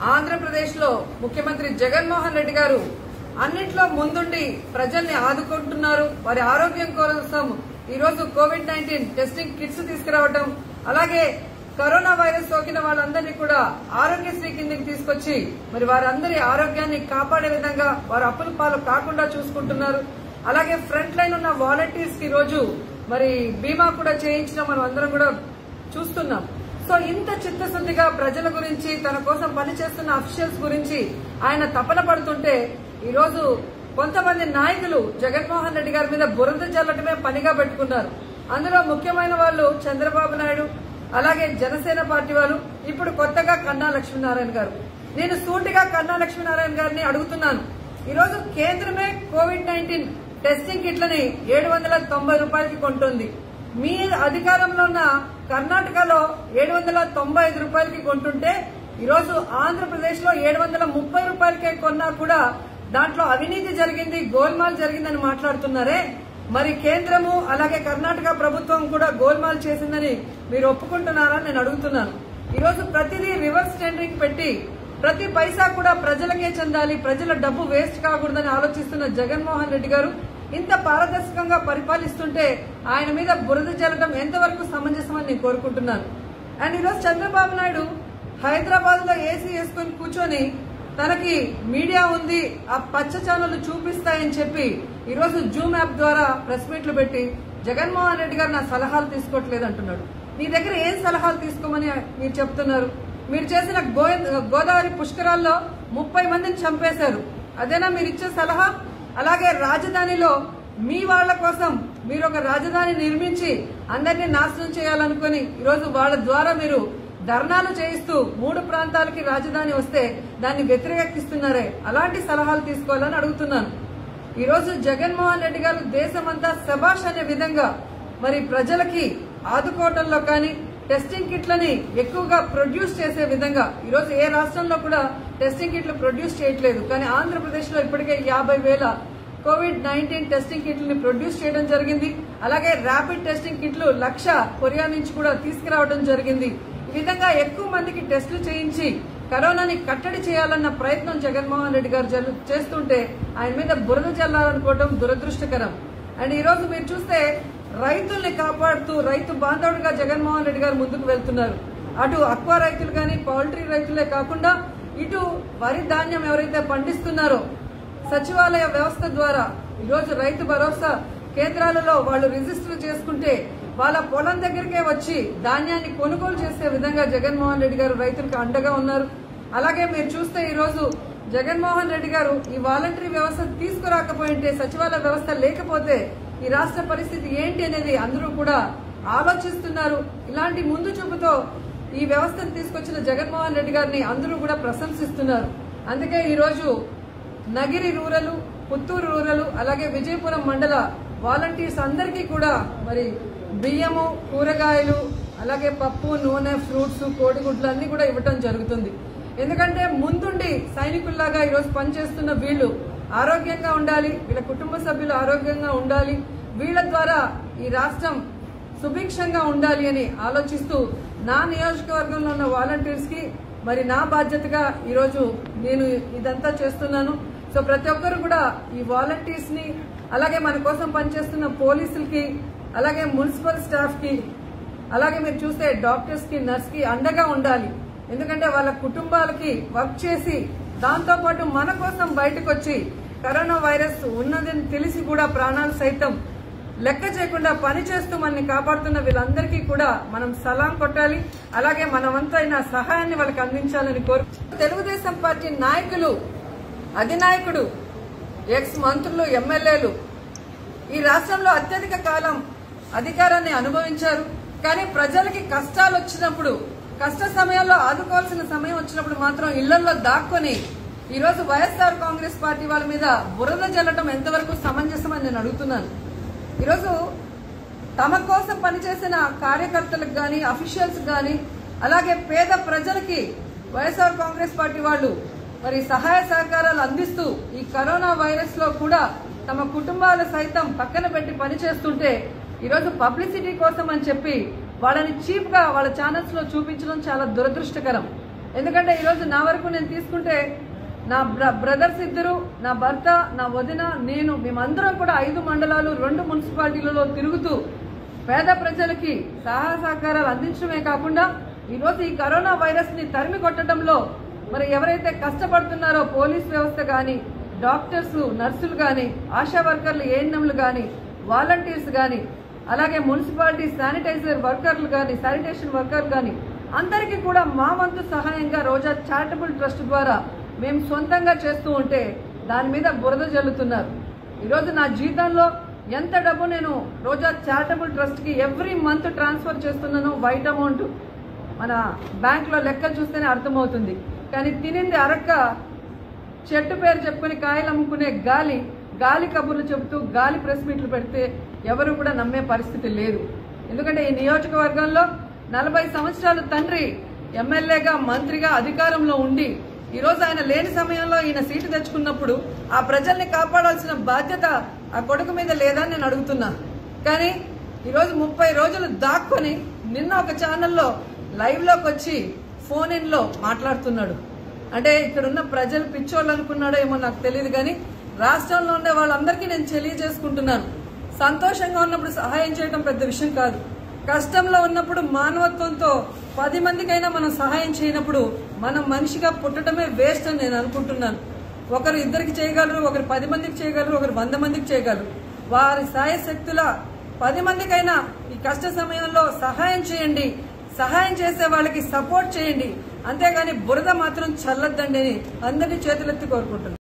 ఆంధ్రప్రదేశ్ లో ముఖ్యమంత్రి జగన్మోహన్ రెడ్డి గారు అన్నిట్లో ముందుండి ప్రజల్ని ఆదుకుంటున్నారు వారి ఆరోగ్యం కోసం ఈ రోజు కోవిడ్ నైన్టీన్ టెస్టింగ్ కిట్స్ తీసుకురావడం అలాగే కరోనా వైరస్ సోకిన వాళ్ళందరినీ కూడా ఆరోగ్యశ్రీ కిందకి తీసుకొచ్చి మరి వారందరి ఆరోగ్యాన్ని కాపాడే విధంగా వారు అప్పుల పాలు కాకుండా చూసుకుంటున్నారు అలాగే ఫ్రంట్ లైన్ ఉన్న వాలంటీర్స్ కి ఈ రోజు మరి బీమా కూడా చేయించడం మనం అందరం కూడా చూస్తున్నాం సో ఇంత చిత్తశుద్దిగా ప్రజల గురించి తన కోసం పనిచేస్తున్న అఫీషియల్స్ గురించి ఆయన తపన పడుతుంటే ఈ రోజు కొంతమంది నాయకులు జగన్మోహన్ రెడ్డి గారి మీద బురద చల్లటమే పనిగా పెట్టుకున్నారు అందులో ముఖ్యమైన వాళ్ళు చంద్రబాబు నాయుడు అలాగే జనసేన పార్టీ వాళ్ళు ఇప్పుడు కొత్తగా కన్నా లక్ష్మీనారాయణ గారు నేను సూటిగా కన్నా లక్ష్మీనారాయణ గారిని అడుగుతున్నాను ఈ రోజు కేంద్రమే కోవిడ్ నైన్టీన్ టెస్టింగ్ కిట్లని ఏడు వందల తొంభై రూపాయలకి కొంటుంది మీ అధికారంలో ఉన్న కర్ణాటకలో ఏడు వందల తొంభై ఐదు రూపాయలకి కొంటుంటే ఈరోజు ఆంధ్రప్రదేశ్ లో ఏడు వందల ముప్పై రూపాయలకే కొన్నా కూడా దాంట్లో అవినీతి జరిగింది గోల్మాల్ జరిగిందని మాట్లాడుతున్నారే మరి కేంద్రము అలాగే కర్ణాటక ప్రభుత్వం కూడా గోల్మాల్ చేసిందని మీరు ఒప్పుకుంటున్నారా నేను అడుగుతున్నాను ఈరోజు ప్రతిదీ రివర్స్ టెండరింగ్ పెట్టి ప్రతి పైసా కూడా ప్రజలకే చెందాలి ప్రజల డబ్బు వేస్ట్ కాకూడదని ఆలోచిస్తున్న జగన్మోహన్ రెడ్డి గారు ఇంత పారదర్శకంగా పరిపాలిస్తుంటే ఆయన మీద బురద జల్లడం ఎంతవరకు సమంజసమని నేను కోరుకుంటున్నాను అండ్ ఈరోజు చంద్రబాబు నాయుడు హైదరాబాద్ లో ఏసీ వేసుకుని కూర్చొని తనకి మీడియా ఉంది ఆ పచ్చ ఛానళ్లు చూపిస్తాయని చెప్పి ఈరోజు జూమ్ యాప్ ద్వారా ప్రెస్ మీట్లు పెట్టి జగన్మోహన్ రెడ్డి గారు నా సలహాలు తీసుకోవట్లేదు అంటున్నాడు నీ దగ్గర ఏం సలహాలు తీసుకోమని మీరు చెప్తున్నారు మీరు చేసిన గో- గోదావరి పుష్కరాల్లో ముప్పై మందిని చంపేశారు అదేనా మీరు ఇచ్చే సలహా అలాగే రాజధానిలో మీ వాళ్ళ కోసం మీరు ఒక రాజధాని నిర్మించి అందరినీ నాశనం చేయాలనుకుని ఈరోజు వాళ్ళ ద్వారా మీరు ధర్నాలు చేయిస్తూ మూడు ప్రాంతాలకి రాజధాని వస్తే దాన్ని వ్యతిరేకిస్తున్నారే అలాంటి సలహాలు తీసుకోవాలని అడుగుతున్నాను ఈ రోజు జగన్మోహన్ రెడ్డి గారు దేశమంతా శబాష్ అనే విధంగా మరి ప్రజలకి ఆదుకోవటంలో కానీ టెస్టింగ్ కిట్లని ఎక్కువగా ప్రొడ్యూస్ చేసే విధంగా ఈ రోజు ఏ రాష్ట్రంలో కూడా టెస్టింగ్ కిట్లు ప్రొడ్యూస్ చేయట్లేదు కానీ ఆంధ్రప్రదేశ్ లో ఇప్పటికే యాభై వేల కోవిడ్ నైన్టీన్ టెస్టింగ్ కిట్లని ప్రొడ్యూస్ చేయడం జరిగింది అలాగే ర్యాపిడ్ టెస్టింగ్ కిట్లు లక్ష కొరియా నుంచి కూడా తీసుకురావడం జరిగింది ఈ విధంగా ఎక్కువ మందికి టెస్టులు చేయించి కరోనాని కట్టడి చేయాలన్న ప్రయత్నం జగన్మోహన్ రెడ్డి గారు జరు- చేస్తుంటే ఆయన మీద బురద చల్లాలనుకోవడం దురదృష్టకరం అండ్ ఈ రోజు మీరు చూస్తే రైతుల్ని కాపాడుతూ రైతు బాంధవుడిగా జగన్మోహన్ రెడ్డి గారు ముందుకు వెళ్తున్నారు అటు అక్వా రైతులు కానీ పౌల్ట్రీ రైతులే కాకుండా ఇటు వరి ధాన్యం ఎవరైతే పండిస్తున్నారో సచివాలయ వ్యవస్థ ద్వారా ఈరోజు రైతు భరోసా కేంద్రాలలో వాళ్ళు రిజిస్టర్ చేసుకుంటే వాళ్ళ పొలం దగ్గరికే వచ్చి ధాన్యాన్ని కొనుగోలు చేసే విధంగా జగన్మోహన్ రెడ్డి గారు రైతులకు అండగా ఉన్నారు అలాగే మీరు చూస్తే ఈ రోజు జగన్మోహన్ రెడ్డి గారు ఈ వాలంటరీ వ్యవస్థ తీసుకురాకపోయింటే సచివాలయ వ్యవస్థ లేకపోతే ఈ రాష్ట్ర పరిస్థితి ఏంటి అనేది అందరూ కూడా ఆలోచిస్తున్నారు ఇలాంటి ముందు చూపుతో ఈ వ్యవస్థను తీసుకొచ్చిన జగన్మోహన్ రెడ్డి గారిని అందరూ కూడా ప్రశంసిస్తున్నారు అందుకే ఈ రోజు నగిరి రూరల్ పుత్తూరు రూరల్ అలాగే విజయపురం మండల వాలంటీర్స్ అందరికీ కూడా మరి బియ్యము కూరగాయలు అలాగే పప్పు నూనె ఫ్రూట్స్ కోడిగుడ్లు అన్ని కూడా ఇవ్వటం జరుగుతుంది ఎందుకంటే ముందుండి సైనికుల్లాగా ఈరోజు పనిచేస్తున్న వీళ్ళు ఆరోగ్యంగా ఉండాలి వీళ్ళ కుటుంబ సభ్యులు ఆరోగ్యంగా ఉండాలి వీళ్ళ ద్వారా ఈ రాష్ట్రం సుభిక్షంగా ఉండాలి అని ఆలోచిస్తూ నా నియోజకవర్గంలో ఉన్న వాలంటీర్స్ కి మరి నా బాధ్యతగా ఈరోజు నేను ఇదంతా చేస్తున్నాను సో ప్రతి ఒక్కరు కూడా ఈ వాలంటీర్స్ ని అలాగే మన కోసం పనిచేస్తున్న పోలీసులకి అలాగే మున్సిపల్ స్టాఫ్ కి అలాగే మీరు చూస్తే డాక్టర్స్ కి నర్స్ కి అండగా ఉండాలి ఎందుకంటే వాళ్ళ కుటుంబాలకి వర్క్ చేసి దాంతో పాటు మన కోసం బయటకు వచ్చి కరోనా వైరస్ ఉన్నదని తెలిసి కూడా ప్రాణాలు సైతం లెక్క చేయకుండా పని చేస్తూ మనని కాపాడుతున్న వీళ్ళందరికీ కూడా మనం సలాం కొట్టాలి అలాగే మనమంతైన సహాయాన్ని వాళ్ళకి అందించాలని కోరు తెలుగుదేశం పార్టీ నాయకులు అధినాయకుడు ఎక్స్ మంత్రులు ఎమ్మెల్యేలు ఈ రాష్ట్రంలో అత్యధిక కాలం అధికారాన్ని అనుభవించారు కానీ ప్రజలకి కష్టాలు వచ్చినప్పుడు కష్ట సమయంలో ఆదుకోవాల్సిన సమయం వచ్చినప్పుడు మాత్రం ఇళ్లలో దాక్కొని ఈ రోజు వైఎస్ఆర్ కాంగ్రెస్ పార్టీ వాళ్ళ మీద బురద జల్లటం ఎంతవరకు సమంజసమని నేను అడుగుతున్నాను ఈరోజు తమ కోసం పనిచేసిన కార్యకర్తలకు గాని అఫీషియల్స్ గాని అలాగే పేద ప్రజలకి వైఎస్ఆర్ కాంగ్రెస్ పార్టీ వాళ్ళు మరి సహాయ సహకారాలు అందిస్తూ ఈ కరోనా వైరస్ లో కూడా తమ కుటుంబాలు సైతం పక్కన పెట్టి పనిచేస్తుంటే ఈరోజు పబ్లిసిటీ కోసం అని చెప్పి వాళ్ళని చీప్ గా వాళ్ళ ఛానల్స్ లో చూపించడం చాలా దురదృష్టకరం ఎందుకంటే ఈరోజు నా వరకు నేను తీసుకుంటే నా బ్ర- బ్రదర్స్ ఇద్దరు నా భర్త నా వదిన నేను మేమందరం కూడా ఐదు మండలాలు రెండు మున్సిపాలిటీలలో తిరుగుతూ పేద ప్రజలకి సహాయ సహకారాలు అందించడమే కాకుండా ఈరోజు ఈ కరోనా వైరస్ ని తరిమి కొట్టడంలో మరి ఎవరైతే కష్టపడుతున్నారో పోలీస్ వ్యవస్థ కానీ డాక్టర్స్ నర్సులు కానీ ఆశా వర్కర్లు ఏఎన్ఎంలు కానీ వాలంటీర్స్ కానీ అలాగే మున్సిపాలిటీ శానిటైజర్ వర్కర్లు కానీ శానిటేషన్ వర్కర్లు కానీ అందరికీ కూడా మా వంతు సహాయంగా రోజా చారిటబుల్ ట్రస్ట్ ద్వారా మేము సొంతంగా చేస్తూ ఉంటే దాని మీద బురద జల్లుతున్నారు ఈరోజు నా జీతంలో ఎంత డబ్బు నేను రోజా చారిటబుల్ ట్రస్ట్ కి ఎవ్రీ మంత్ ట్రాన్స్ఫర్ చేస్తున్నాను వైట్ అమౌంట్ మన బ్యాంక్ లో లెక్కలు చూస్తేనే అర్థమవుతుంది కానీ తినింది అరక్క చెట్టు పేరు చెప్పుకుని కాయలు అమ్ముకునే గాలి గాలి కబుర్లు చెబుతూ గాలి ప్రెస్ మీట్లు పెడితే ఎవరు కూడా నమ్మే పరిస్థితి లేదు ఎందుకంటే ఈ నియోజకవర్గంలో నలభై సంవత్సరాలు తండ్రి ఎమ్మెల్యేగా మంత్రిగా అధికారంలో ఉండి ఈ రోజు ఆయన లేని సమయంలో ఈయన సీటు తెచ్చుకున్నప్పుడు ఆ ప్రజల్ని కాపాడాల్సిన బాధ్యత ఆ కొడుకు మీద లేదని నేను అడుగుతున్నా కానీ ఈరోజు ముప్పై రోజులు దాక్కొని నిన్న ఒక ఛానల్లో లైవ్ లోకి వచ్చి ఫోన్ ఇన్ లో మాట్లాడుతున్నాడు అంటే ఇక్కడ ఉన్న ప్రజలు పిచ్చోళ్ళు అనుకున్నాడో ఏమో నాకు తెలియదు కానీ రాష్ట్రంలో ఉండే వాళ్ళందరికీ నేను తెలియజేసుకుంటున్నాను సంతోషంగా ఉన్నప్పుడు సహాయం చేయడం పెద్ద విషయం కాదు కష్టంలో ఉన్నప్పుడు మానవత్వంతో పది మందికైనా మనం సహాయం చేయనప్పుడు మనం మనిషిగా పుట్టడమే వేస్ట్ అని నేను అనుకుంటున్నాను ఒకరు ఇద్దరికి చేయగలరు ఒకరు పది మందికి చేయగలరు ఒకరు వంద మందికి చేయగలరు వారి సాయశక్తుల పది మందికైనా ఈ కష్ట సమయంలో సహాయం చేయండి సహాయం చేసే వాళ్ళకి సపోర్ట్ చేయండి అంతేగాని బురద మాత్రం చల్లద్దండి అని అందరినీ చేతులెత్తి కోరుకుంటున్నాను